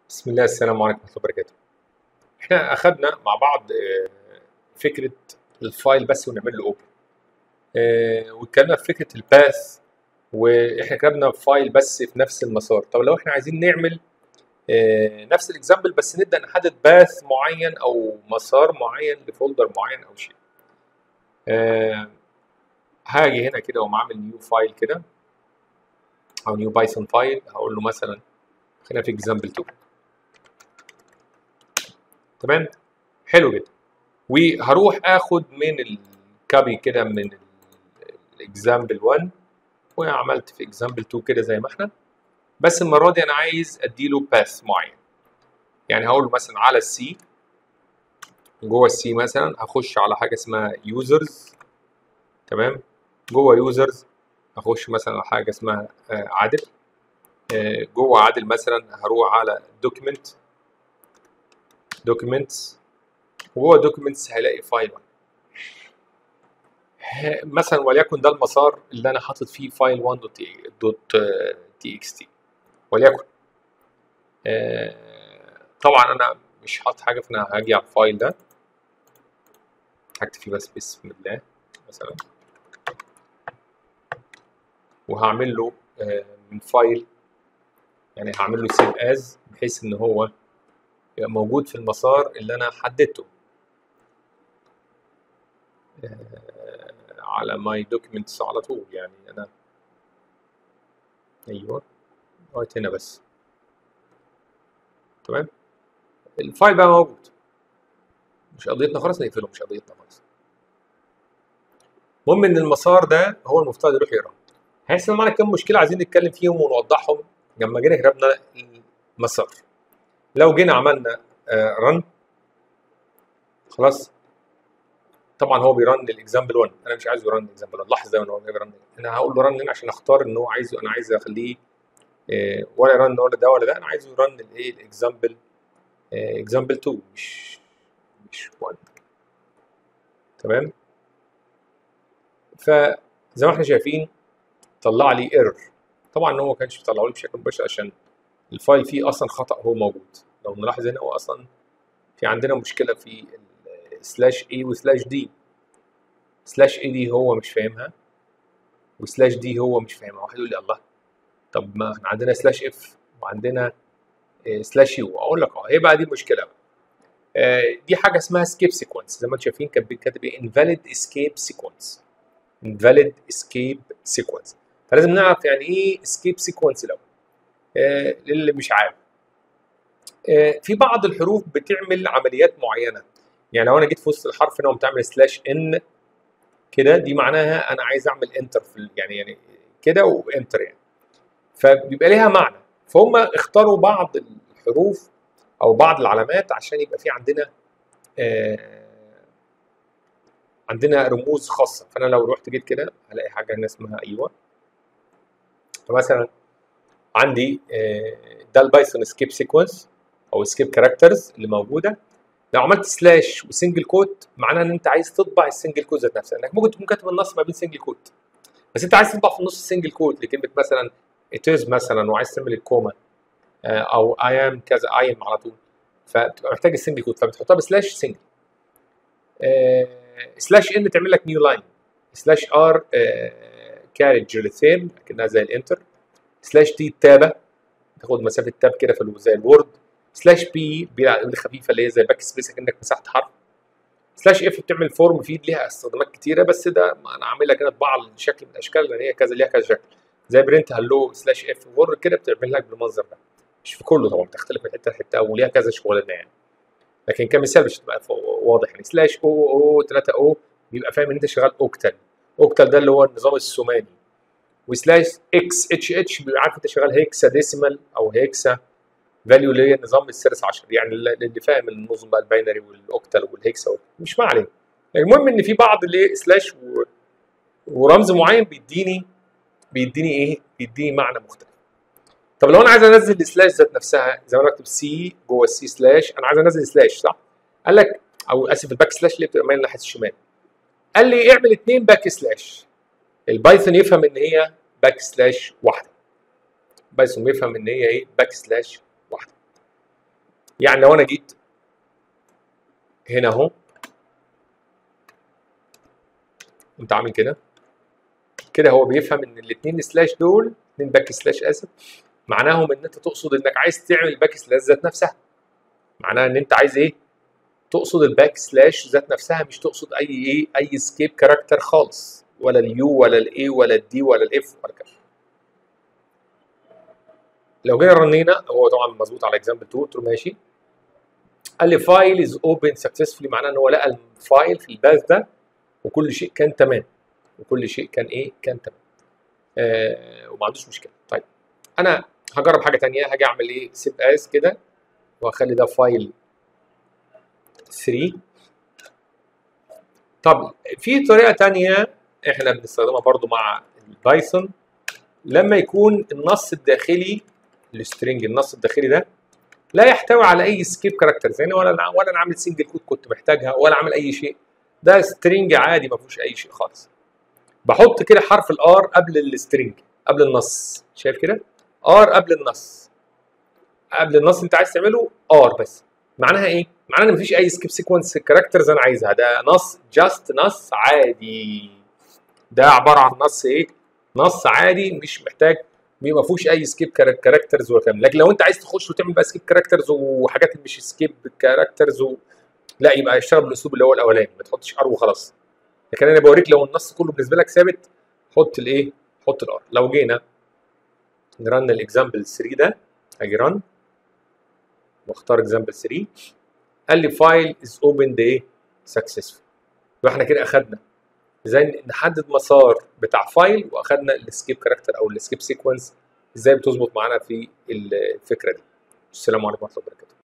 بسم الله السلام عليكم ورحمة الله وبركاته. احنا اخدنا مع بعض آه، فكرة الفايل بس ونعمل له اوبن. واتكلمنا في فكرة الباث واحنا كتبنا فايل بس في نفس المسار. طب لو احنا عايزين نعمل آه، نفس الاكزامبل بس نبدأ نحدد باث معين او مسار معين لفولدر معين او شيء. آه، هاجي هنا كده واقوم عامل نيو فايل كده او نيو بايثون فايل هقول له مثلا خلينا في اكزامبل 2 تمام حلو جدا وهروح اخد من الكابي كده من الاكزامبل 1 وعملت في اكزامبل 2 كده زي ما احنا بس المره دي انا عايز اديله باث معين يعني هقول له مثلا على السي جوه السي مثلا هخش على حاجه اسمها يوزرز تمام جوه يوزرز هخش مثلا على حاجه اسمها آه، عادل آه، جوه عادل مثلا هروح على دوكيمنت دوكيومنتس وجوه دوكيومنتس هلاقي فايل مثلا وليكن ده المسار اللي انا حاطط فيه فايل 1 دوت دوت تي اكس تي وليكن آه، طبعا انا مش حاطط حاجه فانا هاجي على الفايل ده هكتب فيه بس بسم الله مثلا وهعمل له آه، من فايل يعني هعمل له سيف از بحيث ان هو يبقى موجود في المسار اللي انا حددته آه، على ماي دوكيومنتس على طول يعني انا ايوه لغايه هنا بس تمام الفايل بقى موجود مش قضيتنا خلاص نقفله مش قضيتنا خلاص المهم ان المسار ده هو المفترض يروح يقرا هيحصل معانا كام مشكله عايزين نتكلم فيهم ونوضحهم لما جينا كتبنا المسار لو جينا عملنا رن خلاص طبعا هو بيرن الاكزامبل 1 انا مش عايزه يرن الاكزامبل 1 لاحظ دايما هو بيرن انا هقول له رن هنا عشان اختار ان هو عايزه انا عايز اخليه آه، ولا يرن ولا ده ولا ده انا عايزه يرن الايه الاكزامبل اكزامبل 2 مش مش 1 تمام فزي ما احنا شايفين طلع لي ايرور طبعا هو ما كانش بيطلعه لي بشكل مباشر عشان الفايل فيه اصلا خطا هو موجود لو نلاحظ هنا هو اصلا في عندنا مشكله في سلاش اي وسلاش دي سلاش اي دي هو مش فاهمها وسلاش دي هو مش فاهمها واحد يقول لي الله طب ما احنا عندنا سلاش اف وعندنا سلاش يو اقول لك اه هي بقى دي المشكله بقى آه، دي حاجه اسمها سكيب سيكونس زي ما انتم شايفين كان كاتب ايه invalid escape sequence invalid escape sequence فلازم نعرف يعني ايه escape sequence الاول آه، للي مش عارف آه، في بعض الحروف بتعمل عمليات معينه يعني لو انا جيت في وسط الحرف هنا وقمت عامل سلاش ان كده دي معناها انا عايز اعمل انتر في ال- يعني يعني كده وانتر يعني فبيبقى ليها معنى فهم اختاروا بعض الحروف او بعض العلامات عشان يبقى في عندنا آه عندنا رموز خاصه فانا لو رحت جيت كده هلاقي حاجه هنا اسمها ايوه فمثلا عندي آه، ده البايثون سكيب سيكونس او سكيب كاركترز اللي موجوده لو عملت سلاش وسنجل كوت معناها ان انت عايز تطبع السنجل كوت ذات نفسها انك ممكن تكون كاتب النص ما بين سنجل كوت بس انت عايز تطبع في النص السنجل كوت لكلمه مثلا اتيز مثلا وعايز تعمل الكوما آه، او اي ام كذا اي ام على طول فبتبقى محتاج السنجل كوت فبتحطها بسلاش سنجل سلاش ان تعمل لك نيو لاين سلاش ار كارج ريثين كانها زي الانتر سلاش تي تابه تاخد مسافه تاب كده في ال- زي الوورد سلاش بي دي خفيفه اللي هي زي باك سبيس كانك مسحت حرف سلاش اف بتعمل فورم فيد ليها استخدامات كتيره بس ده انا عاملها كده طباعه لشكل من الاشكال لان هي كذا ليها كذا شكل زي برنت هلو سلاش اف وورد كده بتعمل لك بالمنظر ده مش في كله طبعا بتختلف من حته لحته وليها كذا شغلانه يعني لكن كمثال مش تبقى فو- واضح يعني سلاش او او 3 او بيبقى فاهم ان انت شغال اوكتال اوكتال ده اللي هو النظام الثماني وسلاش اكس اتش اتش بيبقى عارف انت شغال هيكسا ديسيمال او هيكسا فاليو اللي هي النظام السادس عشر يعني اللي اللي فاهم النظم بقى الباينري والاوكتال والهيكسا وال- مش ما علينا المهم ان في بعض اللي سلاش و... ورمز معين بيديني بيديني ايه؟ بيديني معنى مختلف. طب لو انا عايز انزل السلاش ذات نفسها زي ما انا اكتب سي جوه السي سلاش انا عايز انزل سلاش صح؟ قال لك او اسف الباك سلاش اللي بتبقى مايله ناحيه الشمال. قال لي اعمل اثنين باك سلاش. البايثون يفهم ان هي باك سلاش واحده. بايثون بيفهم ان هي ايه؟ باك سلاش واحده. يعني لو انا جيت هنا اهو انت عامل كده كده هو بيفهم ان الاثنين سلاش دول اثنين باك سلاش اسف معناهم ان انت تقصد انك عايز تعمل باك سلاش ذات نفسها معناها ان انت عايز ايه تقصد الباك سلاش ذات نفسها مش تقصد اي ايه اي سكيب كاركتر خالص ولا اليو ولا الاي ولا الدي ولا الاف ولا كده لو جينا رنينا هو طبعا مظبوط على اكزامبل 2 قلت له ماشي قال لي فايل از اوبن سكسسفولي معناه ان هو لقى الفايل في الباث ده وكل شيء كان تمام وكل شيء كان ايه كان تمام آه وما عندوش مشكله طيب انا هجرب حاجه ثانيه هاجي اعمل ايه سيب اس كده واخلي ده فايل 3 طب في طريقه ثانيه احنا بنستخدمها برضو مع البايثون لما يكون النص الداخلي السترنج النص الداخلي ده لا يحتوي على اي سكيب كاركترز يعني ولا أنا ولا انا عامل سنجل كود كنت محتاجها ولا عامل اي شيء ده سترنج عادي ما فيهوش اي شيء خالص بحط كده حرف الار قبل السترنج قبل النص شايف كده ار قبل النص قبل النص انت عايز تعمله ار بس معناها ايه معناها ان مفيش اي سكيب سيكونس كاركترز انا عايزها ده نص جاست نص عادي ده عباره عن نص ايه نص عادي مش محتاج ما فيهوش اي سكيب كاركترز ولا كلام لكن لو انت عايز تخش وتعمل بقى سكيب كاركترز وحاجات مش سكيب كاركترز و... لا يبقى اشتغل بالاسلوب اللي هو الاولاني ما تحطش ار وخلاص لكن انا بوريك لو النص كله بالنسبه لك ثابت حط الايه حط الار لو جينا نرن الاكزامبل 3 ده اجي رن واختار اكزامبل 3 قال لي فايل از اوبند ايه سكسسفول يبقى احنا كده اخدنا ازاي نحدد مسار بتاع فايل واخدنا السكيب كاركتر او السكيب سيكونس ازاي بتظبط معانا في الفكره دي السلام عليكم ورحمه الله وبركاته